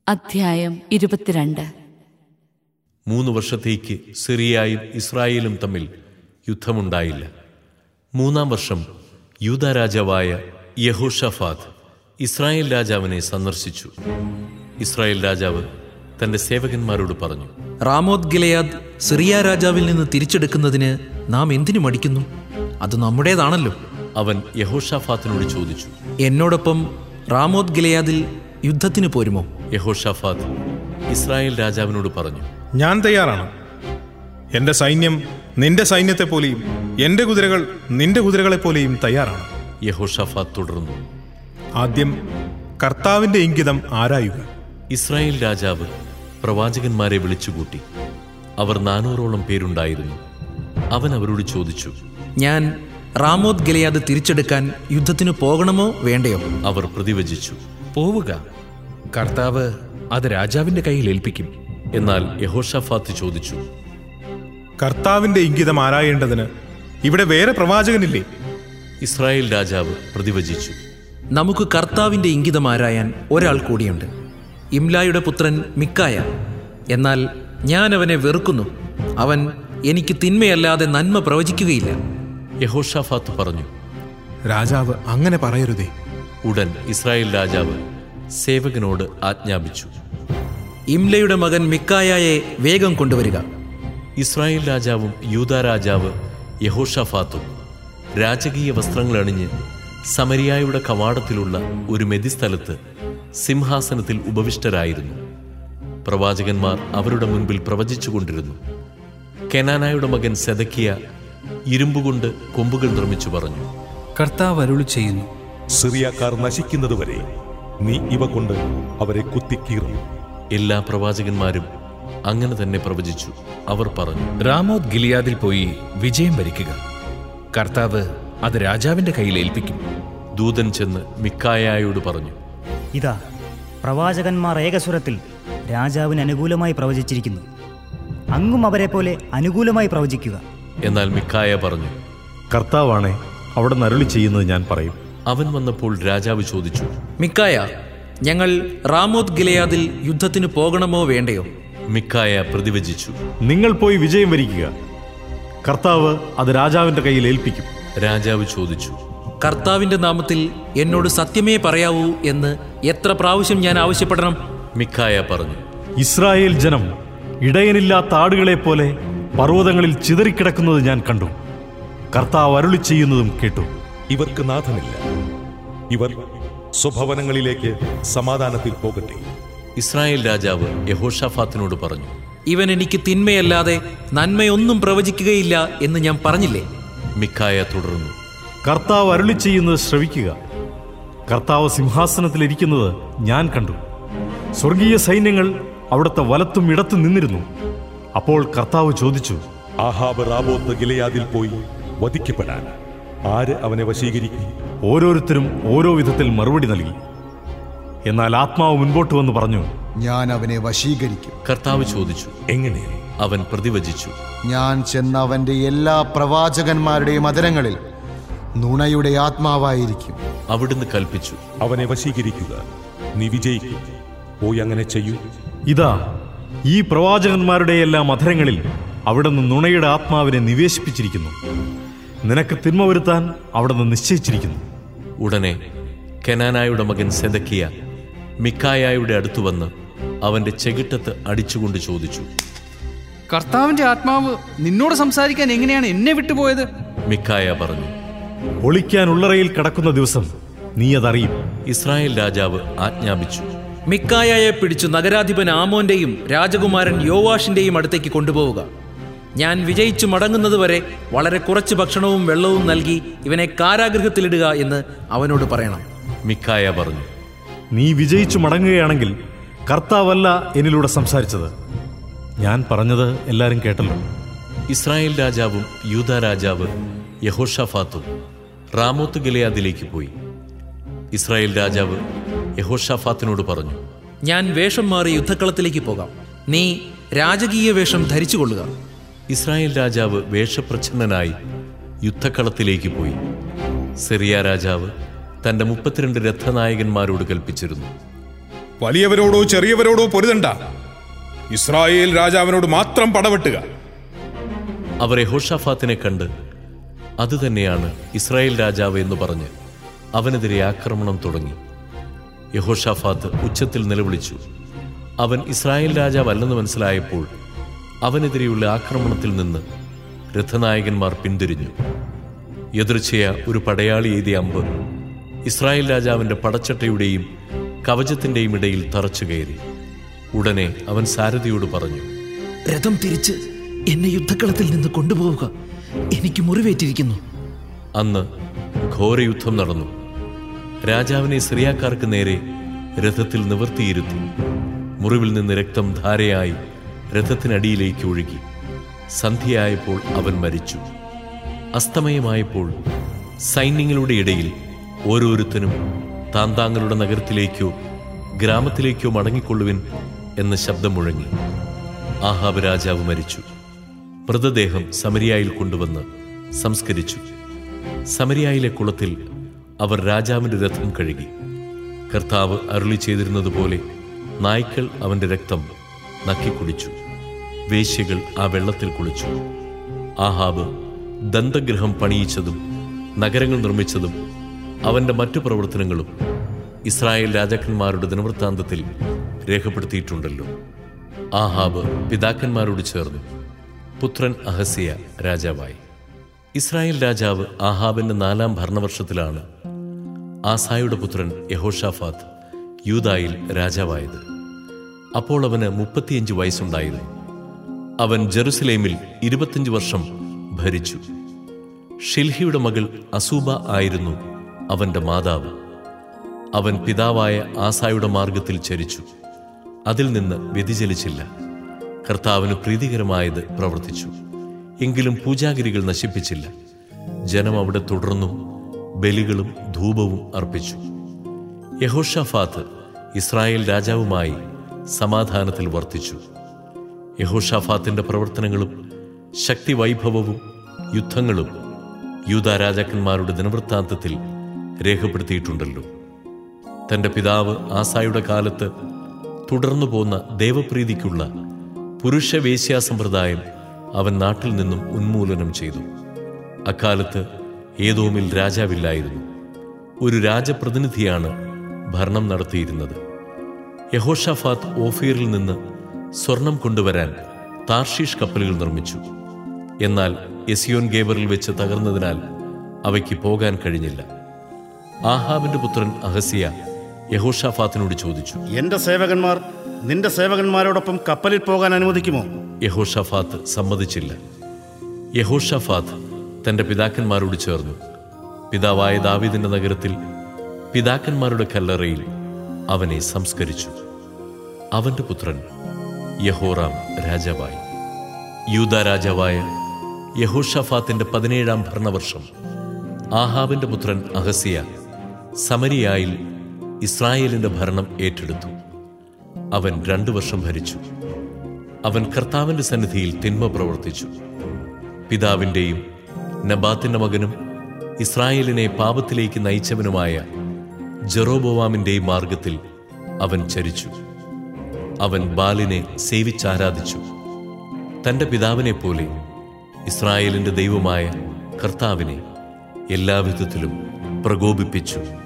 അധ്യായം ഇരുപത്തിരണ്ട് മൂന്ന് വർഷത്തേക്ക് സിറിയയും ഇസ്രായേലും തമ്മിൽ യുദ്ധമുണ്ടായില്ല മൂന്നാം വർഷം യൂത രാജാവായ യഹോഷഫാദ് ഇസ്രായേൽ രാജാവിനെ സന്ദർശിച്ചു ഇസ്രായേൽ രാജാവ് തന്റെ സേവകന്മാരോട് പറഞ്ഞു റാമോത് ഗിലയാദ് സിറിയ രാജാവിൽ നിന്ന് തിരിച്ചെടുക്കുന്നതിന് നാം എന്തിനു മടിക്കുന്നു അത് നമ്മുടേതാണല്ലോ അവൻ യഹോഷാഫാത്തിനോട് ചോദിച്ചു എന്നോടൊപ്പം റാമോത് ഗിലയാദിൽ യുദ്ധത്തിന് പോരുമോ യഹോഷാഫാത്ത് ഇസ്രായേൽ രാജാവിനോട് പറഞ്ഞു ഞാൻ തയ്യാറാണ് എന്റെ സൈന്യം നിന്റെ സൈന്യത്തെ പോലെയും എന്റെ കുതിരകൾ നിന്റെ കുതിരകളെ പോലെയും തയ്യാറാണ് യഹോഷാഫാത്ത് തുടർന്നു ആദ്യം കർത്താവിന്റെ ഇംഗിതം ആരായുക ഇസ്രായേൽ രാജാവ് പ്രവാചകന്മാരെ വിളിച്ചുകൂട്ടി അവർ നാനൂറോളം പേരുണ്ടായിരുന്നു അവൻ അവരോട് ചോദിച്ചു ഞാൻ റാമോത് ഗിലയാദ് തിരിച്ചെടുക്കാൻ യുദ്ധത്തിന് പോകണമോ വേണ്ടയോ അവർ പ്രതിവചിച്ചു പോവുക കർത്താവ് അത് രാജാവിന്റെ കയ്യിൽ ഏൽപ്പിക്കും എന്നാൽ യഹോഷാഫാത്ത് ചോദിച്ചു കർത്താവിന്റെ ഇംഗിതം ആരായേണ്ടതിന് ഇവിടെ വേറെ പ്രവാചകനില്ലേ ഇസ്രായേൽ രാജാവ് പ്രതിവചിച്ചു നമുക്ക് കർത്താവിന്റെ ഇംഗിതം ആരായാൻ ഒരാൾ കൂടിയുണ്ട് ഇംലായുടെ പുത്രൻ മിക്കായ എന്നാൽ ഞാൻ അവനെ വെറുക്കുന്നു അവൻ എനിക്ക് തിന്മയല്ലാതെ നന്മ പ്രവചിക്കുകയില്ല യഹോഷാഫാത്ത് പറഞ്ഞു രാജാവ് അങ്ങനെ പറയരുതേ ഉടൻ ഇസ്രായേൽ രാജാവ് സേവകനോട് ആജ്ഞാപിച്ചു ഇംലയുടെ മകൻ മിക്കായയെ വേഗം കൊണ്ടുവരിക ഇസ്രായേൽ രാജാവും യൂത രാജാവ് യഹോഷാഫാത്തും രാജകീയ വസ്ത്രങ്ങൾ അണിഞ്ഞ് സമരിയായുടെ കവാടത്തിലുള്ള ഒരു മെതിസ്ഥലത്ത് സിംഹാസനത്തിൽ ഉപവിഷ്ടരായിരുന്നു പ്രവാചകന്മാർ അവരുടെ മുൻപിൽ പ്രവചിച്ചുകൊണ്ടിരുന്നു കെനാനായുടെ മകൻ സെതക്കിയ ഇരുമ്പുകൊണ്ട് കൊമ്പുകൾ നിർമ്മിച്ചു പറഞ്ഞു കർത്താവ് അരുളി ചെയ്യുന്നു സിറിയക്കാർ നശിക്കുന്നതുവരെ നീ ഇവ കൊണ്ട് അവരെ കുത്തിക്കീറും എല്ലാ പ്രവാചകന്മാരും അങ്ങനെ തന്നെ പ്രവചിച്ചു അവർ പറഞ്ഞു റാമോത് ഗിലിയാദിൽ പോയി വിജയം വരിക്കുക കർത്താവ് അത് രാജാവിന്റെ കയ്യിൽ ഏൽപ്പിക്കും ദൂതൻ ചെന്ന് മിക്കായായോട് പറഞ്ഞു ഇതാ പ്രവാചകന്മാർ ഏകസ്വരത്തിൽ രാജാവിന് അനുകൂലമായി പ്രവചിച്ചിരിക്കുന്നു അങ്ങും അവരെ പോലെ അനുകൂലമായി പ്രവചിക്കുക എന്നാൽ മിക്കായ പറഞ്ഞു കർത്താവാണേ അവിടെ നരുളി ചെയ്യുന്നത് ഞാൻ പറയും അവൻ വന്നപ്പോൾ രാജാവ് ചോദിച്ചു മിക്കായ ഞങ്ങൾ റാമോത് ഗിലയാദിൽ യുദ്ധത്തിന് പോകണമോ വേണ്ടയോ മിക്കായ പ്രതിവചിച്ചു നിങ്ങൾ പോയി വിജയം വരിക്കുക കർത്താവ് അത് രാജാവിന്റെ കയ്യിൽ ഏൽപ്പിക്കും രാജാവ് ചോദിച്ചു കർത്താവിന്റെ നാമത്തിൽ എന്നോട് സത്യമേ പറയാവൂ എന്ന് എത്ര പ്രാവശ്യം ഞാൻ ആവശ്യപ്പെടണം മിക്കായ പറഞ്ഞു ഇസ്രായേൽ ജനം ഇടയനില്ലാത്ത ആടുകളെ പോലെ പർവ്വതങ്ങളിൽ ചിതറിക്കിടക്കുന്നത് ഞാൻ കണ്ടു കർത്താവ് അരുളി ചെയ്യുന്നതും കേട്ടു ഇവർക്ക് നാഥനില്ല ഇവർ സ്വഭവനങ്ങളിലേക്ക് സമാധാനത്തിൽ പോകട്ടെ ഇസ്രായേൽ രാജാവ് യഹോഷാഫാത്തിനോട് പറഞ്ഞു ഇവൻ എനിക്ക് തിന്മയല്ലാതെ നന്മയൊന്നും പ്രവചിക്കുകയില്ല എന്ന് ഞാൻ പറഞ്ഞില്ലേ മിക്കായ തുടർന്നു കർത്താവ് അരുളി ചെയ്യുന്നത് ശ്രവിക്കുക കർത്താവ് സിംഹാസനത്തിലിരിക്കുന്നത് ഞാൻ കണ്ടു സ്വർഗീയ സൈന്യങ്ങൾ അവിടുത്തെ വലത്തും ഇടത്തും നിന്നിരുന്നു അപ്പോൾ കർത്താവ് ചോദിച്ചു ആഹാബ് റാബോത്ത് ഗിലയാദിൽ പോയി വധിക്കപ്പെടാൻ ആര് അവനെ വശീകരിക്കും ഓരോരുത്തരും ഓരോ വിധത്തിൽ മറുപടി നൽകി എന്നാൽ ആത്മാവ് മുൻപോട്ട് വന്ന് പറഞ്ഞു ഞാൻ അവനെ വശീകരിക്കും കർത്താവ് ചോദിച്ചു എങ്ങനെ അവൻ പ്രതിവചിച്ചു ഞാൻ ചെന്ന അവന്റെ എല്ലാ പ്രവാചകന്മാരുടെയും മദരങ്ങളിൽ നുണയുടെ ആത്മാവായിരിക്കും അവിടുന്ന് കൽപ്പിച്ചു അവനെ വശീകരിക്കുക നീ വിജയിക്കും പോയി അങ്ങനെ ചെയ്യൂ ഇതാ ഈ പ്രവാചകന്മാരുടെ എല്ലാം അധരങ്ങളിൽ അവിടുന്ന് നുണയുടെ ആത്മാവിനെ നിവേശിപ്പിച്ചിരിക്കുന്നു നിനക്ക് തിന്മ വരുത്താൻ അവിടുന്ന് നിശ്ചയിച്ചിരിക്കുന്നു ഉടനെ കെനാനായുടെ മകൻ സെതക്കിയ മിക്കായായുടെ അടുത്തു വന്ന് അവന്റെ ചെകിട്ടത്ത് അടിച്ചുകൊണ്ട് ചോദിച്ചു കർത്താവിന്റെ ആത്മാവ് നിന്നോട് സംസാരിക്കാൻ എങ്ങനെയാണ് എന്നെ വിട്ടുപോയത് മിക്കായ പറഞ്ഞു ഒളിക്കാൻ ഉള്ളറയിൽ കിടക്കുന്ന ദിവസം നീ അതറിയും ഇസ്രായേൽ രാജാവ് ആജ്ഞാപിച്ചു മിക്കായയെ പിടിച്ചു നഗരാധിപൻ ആമോന്റെയും രാജകുമാരൻ യോവാഷിന്റെയും അടുത്തേക്ക് കൊണ്ടുപോവുക ഞാൻ വിജയിച്ചു മടങ്ങുന്നതുവരെ വളരെ കുറച്ച് ഭക്ഷണവും വെള്ളവും നൽകി ഇവനെ കാരാഗൃഹത്തിലിടുക എന്ന് അവനോട് പറയണം മിക്കായ പറഞ്ഞു നീ വിജയിച്ചു മടങ്ങുകയാണെങ്കിൽ കർത്താവല്ല എന്നിലൂടെ സംസാരിച്ചത് ഞാൻ പറഞ്ഞത് എല്ലാവരും കേട്ടല്ലോ ഇസ്രായേൽ രാജാവും യൂത രാജാവ് യഹോഷാഫാത്തും റാമോത്ത് ഗിലയാദിലേക്ക് പോയി ഇസ്രായേൽ രാജാവ് യഹോഷാഫാത്തിനോട് പറഞ്ഞു ഞാൻ വേഷം മാറി യുദ്ധക്കളത്തിലേക്ക് പോകാം നീ രാജകീയ വേഷം ധരിച്ചു കൊള്ളുക ഇസ്രായേൽ രാജാവ് വേഷപ്രച്ഛന്നനായി യുദ്ധക്കളത്തിലേക്ക് പോയി സിറിയ രാജാവ് തന്റെ മുപ്പത്തിരണ്ട് രഥനായകന്മാരോട് കൽപ്പിച്ചിരുന്നു വലിയവരോടോ ചെറിയവരോടോ പൊരുതണ്ട ഇസ്രായേൽ രാജാവിനോട് മാത്രം പടവെട്ടുക അവർ യഹോഷാഫാത്തിനെ കണ്ട് അതുതന്നെയാണ് ഇസ്രായേൽ രാജാവ് എന്ന് പറഞ്ഞ് അവനെതിരെ ആക്രമണം തുടങ്ങി യഹോഷാഫാത്ത് ഉച്ചത്തിൽ നിലവിളിച്ചു അവൻ ഇസ്രായേൽ രാജാവല്ലെന്ന് മനസ്സിലായപ്പോൾ അവനെതിരെയുള്ള ആക്രമണത്തിൽ നിന്ന് രഥനായകന്മാർ പിന്തിരിഞ്ഞു എതിർച്ചയ ഒരു പടയാളി എഴുതിയ അമ്പ് ഇസ്രായേൽ രാജാവിന്റെ പടച്ചട്ടയുടെയും കവചത്തിന്റെയും ഇടയിൽ തറച്ചു കയറി ഉടനെ അവൻ സാരഥിയോട് പറഞ്ഞു രഥം തിരിച്ച് എന്നെ യുദ്ധക്കളത്തിൽ നിന്ന് കൊണ്ടുപോവുക എനിക്ക് മുറിവേറ്റിരിക്കുന്നു അന്ന് ഘോരയുദ്ധം നടന്നു രാജാവിനെ സിറിയാക്കാർക്ക് നേരെ രഥത്തിൽ നിവർത്തിയിരുത്തി മുറിവിൽ നിന്ന് രക്തം ധാരയായി രഥത്തിനടിയിലേക്ക് ഒഴുകി സന്ധ്യയായപ്പോൾ അവൻ മരിച്ചു അസ്തമയമായപ്പോൾ സൈന്യങ്ങളുടെ ഇടയിൽ ഓരോരുത്തരും താൻ താങ്കളുടെ നഗരത്തിലേക്കോ ഗ്രാമത്തിലേക്കോ മടങ്ങിക്കൊള്ളുവിൻ എന്ന ശബ്ദം മുഴങ്ങി ആഹാബ് രാജാവ് മരിച്ചു മൃതദേഹം സമരിയായിൽ കൊണ്ടുവന്ന് സംസ്കരിച്ചു സമരിയായിലെ കുളത്തിൽ അവർ രാജാവിന്റെ രഥം കഴുകി കർത്താവ് അരുളി ചെയ്തിരുന്നതുപോലെ നായ്ക്കൾ അവന്റെ രക്തം നക്കിക്കുടിച്ചു വേശ്യകൾ ആ വെള്ളത്തിൽ കുളിച്ചു ആഹാബ് ദന്തഗ്രഹം പണിയിച്ചതും നഗരങ്ങൾ നിർമ്മിച്ചതും അവന്റെ മറ്റു പ്രവർത്തനങ്ങളും ഇസ്രായേൽ രാജാക്കന്മാരുടെ ദിനവൃത്താന്തത്തിൽ രേഖപ്പെടുത്തിയിട്ടുണ്ടല്ലോ ആഹാബ് പിതാക്കന്മാരോട് ചേർന്നു പുത്രൻ അഹസിയ രാജാവായി ഇസ്രായേൽ രാജാവ് ആഹാബിന്റെ നാലാം ഭരണവർഷത്തിലാണ് ആസായുടെ പുത്രൻ യഹോഷാഫാത്ത് യൂതായിൽ രാജാവായത് അപ്പോൾ അവന് മുപ്പത്തിയഞ്ച് വയസ്സുണ്ടായിരുന്നു അവൻ ജെറുസലേമിൽ ഇരുപത്തിയഞ്ച് വർഷം ഭരിച്ചു ഷിൽഹിയുടെ മകൾ അസൂബ ആയിരുന്നു അവന്റെ മാതാവ് അവൻ പിതാവായ ആസായുടെ മാർഗത്തിൽ ചരിച്ചു അതിൽ നിന്ന് വ്യതിചലിച്ചില്ല കർത്താവിന് പ്രീതികരമായത് പ്രവർത്തിച്ചു എങ്കിലും പൂജാഗിരികൾ നശിപ്പിച്ചില്ല ജനം അവിടെ തുടർന്നു ബലികളും ധൂപവും അർപ്പിച്ചു യഹോഷാഫാത്ത് ഇസ്രായേൽ രാജാവുമായി സമാധാനത്തിൽ വർത്തിച്ചു യഹോഷാഫാത്തിന്റെ പ്രവർത്തനങ്ങളും ശക്തി വൈഭവവും യുദ്ധങ്ങളും യൂത രാജാക്കന്മാരുടെ ദിനവൃത്താന്തത്തിൽ രേഖപ്പെടുത്തിയിട്ടുണ്ടല്ലോ തന്റെ പിതാവ് ആസായുടെ കാലത്ത് തുടർന്നു പോന്ന ദേവപ്രീതിക്കുള്ള പുരുഷവേശ്യാ സമ്പ്രദായം അവൻ നാട്ടിൽ നിന്നും ഉന്മൂലനം ചെയ്തു അക്കാലത്ത് ഏതോമിൽ രാജാവില്ലായിരുന്നു ഒരു രാജപ്രതിനിധിയാണ് ഭരണം നടത്തിയിരുന്നത് യഹോഷാഫാത്ത് ഓഫീറിൽ നിന്ന് സ്വർണം കൊണ്ടുവരാൻ താർഷീഷ് കപ്പലുകൾ നിർമ്മിച്ചു എന്നാൽ എസിയോൻ ഗേബറിൽ വെച്ച് തകർന്നതിനാൽ അവയ്ക്ക് പോകാൻ കഴിഞ്ഞില്ല ആഹാബിന്റെ പുത്രൻ അഹസിയ യഹോഷാഫാത്തിനോട് ചോദിച്ചു എന്റെ സേവകന്മാർ നിന്റെ സേവകന്മാരോടൊപ്പം കപ്പലിൽ പോകാൻ അനുവദിക്കുമോ യഹോഷാഫാത്ത് സമ്മതിച്ചില്ല യഹോഷാഫാത്ത് തന്റെ പിതാക്കന്മാരോട് ചേർന്നു പിതാവായ ദാവീദിന്റെ നഗരത്തിൽ പിതാക്കന്മാരുടെ കല്ലറയിൽ അവനെ സംസ്കരിച്ചു അവന്റെ പുത്രൻ യഹോറാം രാജാവായി യൂത രാജാവായ യഹോഷാഫാത്തിന്റെ പതിനേഴാം ഭരണവർഷം ആഹാബിന്റെ പുത്രൻ അഹസിയ സമരിയായിൽ ഇസ്രായേലിന്റെ ഭരണം ഏറ്റെടുത്തു അവൻ രണ്ടു വർഷം ഭരിച്ചു അവൻ കർത്താവിന്റെ സന്നിധിയിൽ തിന്മ പ്രവർത്തിച്ചു പിതാവിൻ്റെയും നബാത്തിന്റെ മകനും ഇസ്രായേലിനെ പാപത്തിലേക്ക് നയിച്ചവനുമായ ജെറോബോവാമിൻ്റെയും മാർഗത്തിൽ അവൻ ചരിച്ചു അവൻ ബാലിനെ സേവിച്ചാരാധിച്ചു തന്റെ പിതാവിനെ പോലെ ഇസ്രായേലിന്റെ ദൈവമായ കർത്താവിനെ എല്ലാവിധത്തിലും പ്രകോപിപ്പിച്ചു